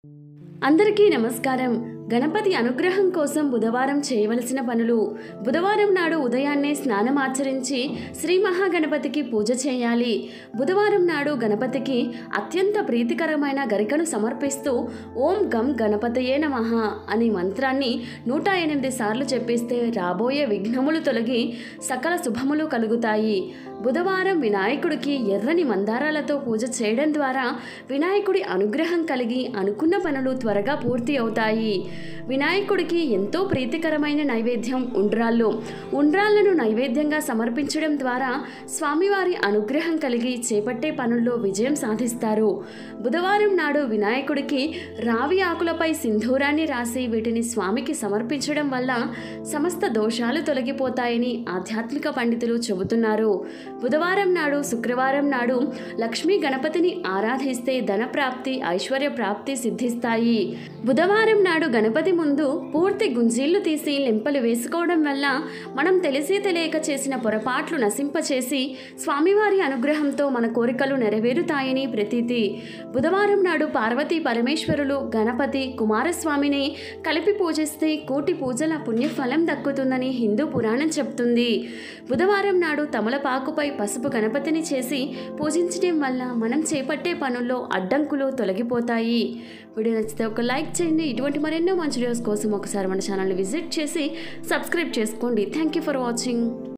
అందరికీ నమస్కారం గణపతి అనుగ్రహం కోసం బుధవారం చేయవలసిన పనులు బుధవారం నాడు ఉదయాన్నే స్నానం ఆచరించి శ్రీ మహాగణపతికి పూజ చేయాలి బుధవారం నాడు గణపతికి అత్యంత ప్రీతికరమైన గరికను సమర్పిస్తూ ఓం గం గణపతయే నమః అనే మంత్రాన్ని నూట ఎనిమిది సార్లు చెప్పిస్తే రాబోయే విఘ్నములు తొలగి సకల శుభములు కలుగుతాయి బుధవారం వినాయకుడికి ఎర్రని మందారాలతో పూజ చేయడం ద్వారా వినాయకుడి అనుగ్రహం కలిగి అనుకున్న పనులు త్వరగా పూర్తి అవుతాయి వినాయకుడికి ఎంతో ప్రీతికరమైన నైవేద్యం ఉండ్రాళ్ళు ఉండ్రాళ్లను నైవేద్యంగా సమర్పించడం ద్వారా స్వామివారి అనుగ్రహం కలిగి చేపట్టే పనుల్లో విజయం సాధిస్తారు బుధవారం నాడు వినాయకుడికి రావి ఆకులపై సింధూరాన్ని రాసి వీటిని స్వామికి సమర్పించడం వల్ల సమస్త దోషాలు తొలగిపోతాయని ఆధ్యాత్మిక పండితులు చెబుతున్నారు బుధవారం నాడు శుక్రవారం నాడు లక్ష్మీ గణపతిని ఆరాధిస్తే ధనప్రాప్తి ఐశ్వర్య ప్రాప్తి సిద్ధిస్తాయి బుధవారం నాడు గణపతి ముందు పూర్తి గుంజీళ్లు తీసి లెంపలు వేసుకోవడం వల్ల మనం తెలిసి తెలియక చేసిన పొరపాట్లు నశింపచేసి స్వామివారి అనుగ్రహంతో మన కోరికలు నెరవేరుతాయని ప్రతీతి బుధవారం నాడు పార్వతీ పరమేశ్వరులు గణపతి కుమారస్వామిని కలిపి పూజిస్తే కోటి పూజల పుణ్యఫలం దక్కుతుందని హిందూ పురాణం చెప్తుంది బుధవారం నాడు తమలపాకుపై పసుపు గణపతిని చేసి పూజించడం వల్ల మనం చేపట్టే పనుల్లో అడ్డంకులు తొలగిపోతాయి వీడియో నచ్చితే ఒక లైక్ చేయండి ఇటువంటి మరెన్నో మంచి వీడియోస్ కోసం ఒకసారి మన ఛానల్ని విజిట్ చేసి సబ్స్క్రైబ్ చేసుకోండి థ్యాంక్ యూ ఫర్ వాచింగ్